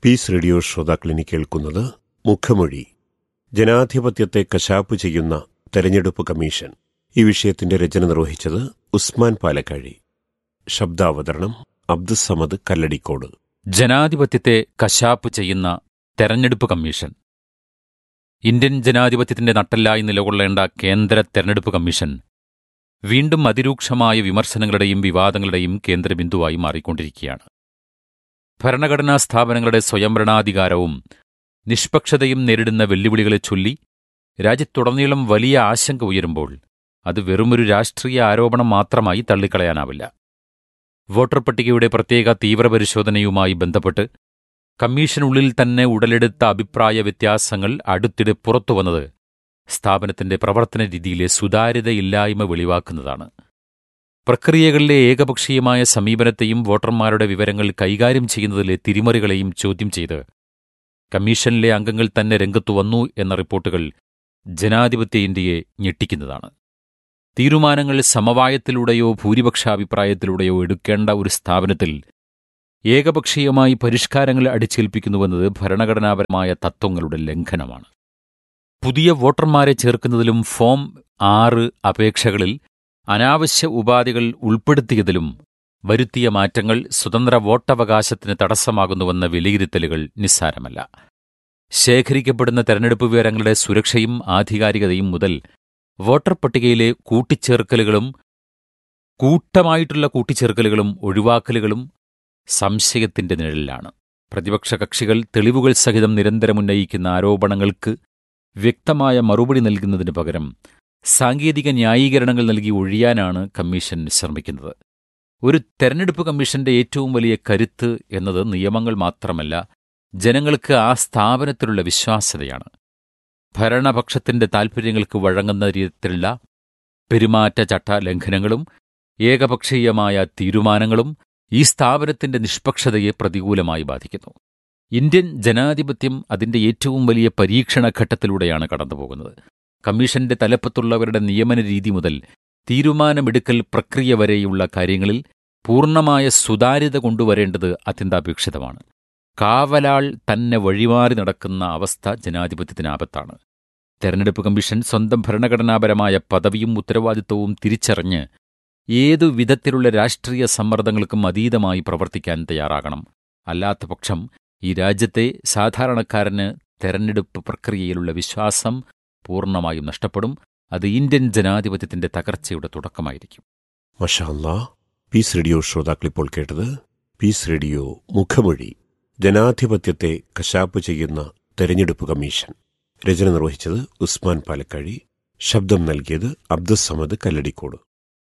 piece radio ശ്രോതാക്കളിനി കേൾക്കുന്നത് മുഖമൊഴി ജനാധിപത്യത്തെ കശാപ്പ് ചെയ്യുന്ന തെരഞ്ഞെടുപ്പ് കമ്മീഷൻ ഈ വിഷയത്തിന്റെ രചന നിർവഹിച്ചത് ഉസ്മാൻ പാലക്കാഴി ശബ്ദാവതരണം അബ്ദുസമദ് കല്ലടിക്കോട് ജനാധിപത്യത്തെ കശാപ്പ് ചെയ്യുന്ന തെരഞ്ഞെടുപ്പ് കമ്മീഷൻ ഇന്ത്യൻ ജനാധിപത്യത്തിന്റെ നട്ടെല്ലായി നിലകൊള്ളേണ്ട കേന്ദ്ര തെരഞ്ഞെടുപ്പ് കമ്മീഷൻ വീണ്ടും അതിരൂക്ഷമായ വിമർശനങ്ങളുടെയും വിവാദങ്ങളുടെയും കേന്ദ്രബിന്ദുവായി മാറിക്കൊണ്ടിരിക്കുകയാണ് ഭരണഘടനാ സ്ഥാപനങ്ങളുടെ സ്വയംഭരണാധികാരവും നിഷ്പക്ഷതയും നേരിടുന്ന വെല്ലുവിളികളെ ചൊല്ലി രാജ്യത്തുടനീളം വലിയ ആശങ്ക ഉയരുമ്പോൾ അത് വെറുമൊരു രാഷ്ട്രീയ ആരോപണം മാത്രമായി തള്ളിക്കളയാനാവില്ല വോട്ടർ പട്ടികയുടെ പ്രത്യേക തീവ്രപരിശോധനയുമായി ബന്ധപ്പെട്ട് കമ്മീഷനുള്ളിൽ തന്നെ ഉടലെടുത്ത അഭിപ്രായ വ്യത്യാസങ്ങൾ അടുത്തിടെ പുറത്തുവന്നത് സ്ഥാപനത്തിന്റെ പ്രവർത്തന രീതിയിലെ സുതാര്യതയില്ലായ്മ വെളിവാക്കുന്നതാണ് പ്രക്രിയകളിലെ ഏകപക്ഷീയമായ സമീപനത്തെയും വോട്ടർമാരുടെ വിവരങ്ങൾ കൈകാര്യം ചെയ്യുന്നതിലെ തിരിമറികളെയും ചോദ്യം ചെയ്ത് കമ്മീഷനിലെ അംഗങ്ങൾ തന്നെ രംഗത്തു വന്നു എന്ന റിപ്പോർട്ടുകൾ ജനാധിപത്യ ഇന്ത്യയെ ഞെട്ടിക്കുന്നതാണ് തീരുമാനങ്ങൾ സമവായത്തിലൂടെയോ ഭൂരിപക്ഷാഭിപ്രായത്തിലൂടെയോ എടുക്കേണ്ട ഒരു സ്ഥാപനത്തിൽ ഏകപക്ഷീയമായി പരിഷ്കാരങ്ങൾ അടിച്ചേൽപ്പിക്കുന്നുവെന്നത് ഭരണഘടനാപരമായ തത്വങ്ങളുടെ ലംഘനമാണ് പുതിയ വോട്ടർമാരെ ചേർക്കുന്നതിലും ഫോം ആറ് അപേക്ഷകളിൽ അനാവശ്യ ഉപാധികൾ ഉൾപ്പെടുത്തിയതിലും വരുത്തിയ മാറ്റങ്ങൾ സ്വതന്ത്ര വോട്ടവകാശത്തിന് തടസ്സമാകുന്നുവെന്ന വിലയിരുത്തലുകൾ നിസ്സാരമല്ല ശേഖരിക്കപ്പെടുന്ന തെരഞ്ഞെടുപ്പ് വിവരങ്ങളുടെ സുരക്ഷയും ആധികാരികതയും മുതൽ വോട്ടർ പട്ടികയിലെ കൂട്ടിച്ചേർക്കലുകളും കൂട്ടമായിട്ടുള്ള കൂട്ടിച്ചേർക്കലുകളും ഒഴിവാക്കലുകളും സംശയത്തിന്റെ നിഴലിലാണ് പ്രതിപക്ഷ കക്ഷികൾ തെളിവുകൾ സഹിതം നിരന്തരമുന്നയിക്കുന്ന ആരോപണങ്ങൾക്ക് വ്യക്തമായ മറുപടി നൽകുന്നതിന് പകരം സാങ്കേതിക ന്യായീകരണങ്ങൾ നൽകി ഒഴിയാനാണ് കമ്മീഷൻ ശ്രമിക്കുന്നത് ഒരു തെരഞ്ഞെടുപ്പ് കമ്മീഷന്റെ ഏറ്റവും വലിയ കരുത്ത് എന്നത് നിയമങ്ങൾ മാത്രമല്ല ജനങ്ങൾക്ക് ആ സ്ഥാപനത്തിലുള്ള വിശ്വാസ്യതയാണ് ഭരണപക്ഷത്തിന്റെ താൽപ്പര്യങ്ങൾക്ക് വഴങ്ങുന്ന രീതിയിലുള്ള പെരുമാറ്റച്ചട്ട ലംഘനങ്ങളും ഏകപക്ഷീയമായ തീരുമാനങ്ങളും ഈ സ്ഥാപനത്തിന്റെ നിഷ്പക്ഷതയെ പ്രതികൂലമായി ബാധിക്കുന്നു ഇന്ത്യൻ ജനാധിപത്യം അതിന്റെ ഏറ്റവും വലിയ പരീക്ഷണഘട്ടത്തിലൂടെയാണ് കടന്നുപോകുന്നത് കമ്മീഷന്റെ തലപ്പത്തുള്ളവരുടെ നിയമന രീതി മുതൽ തീരുമാനമെടുക്കൽ പ്രക്രിയ വരെയുള്ള കാര്യങ്ങളിൽ പൂർണ്ണമായ സുതാര്യത കൊണ്ടുവരേണ്ടത് അത്യന്താപേക്ഷിതമാണ് കാവലാൾ തന്നെ വഴിമാറി നടക്കുന്ന അവസ്ഥ ജനാധിപത്യത്തിന് ആപത്താണ് തെരഞ്ഞെടുപ്പ് കമ്മീഷൻ സ്വന്തം ഭരണഘടനാപരമായ പദവിയും ഉത്തരവാദിത്വവും തിരിച്ചറിഞ്ഞ് ഏതു വിധത്തിലുള്ള രാഷ്ട്രീയ സമ്മർദ്ദങ്ങൾക്കും അതീതമായി പ്രവർത്തിക്കാൻ തയ്യാറാകണം അല്ലാത്തപക്ഷം ഈ രാജ്യത്തെ സാധാരണക്കാരന് തെരഞ്ഞെടുപ്പ് പ്രക്രിയയിലുള്ള വിശ്വാസം പൂർണ്ണമായും നഷ്ടപ്പെടും അത് ഇന്ത്യൻ ജനാധിപത്യത്തിന്റെ തകർച്ചയുടെ തുടക്കമായിരിക്കും മഷാല്ലാ പീസ് റേഡിയോ ശ്രോതാക്കളിപ്പോൾ കേട്ടത് പീസ് റേഡിയോ മുഖമൊഴി ജനാധിപത്യത്തെ കശാപ്പ് ചെയ്യുന്ന തെരഞ്ഞെടുപ്പ് കമ്മീഷൻ രചന നിർവഹിച്ചത് ഉസ്മാൻ പാലക്കാഴി ശബ്ദം നൽകിയത് അബ്ദുസമദ് കല്ലടിക്കോട്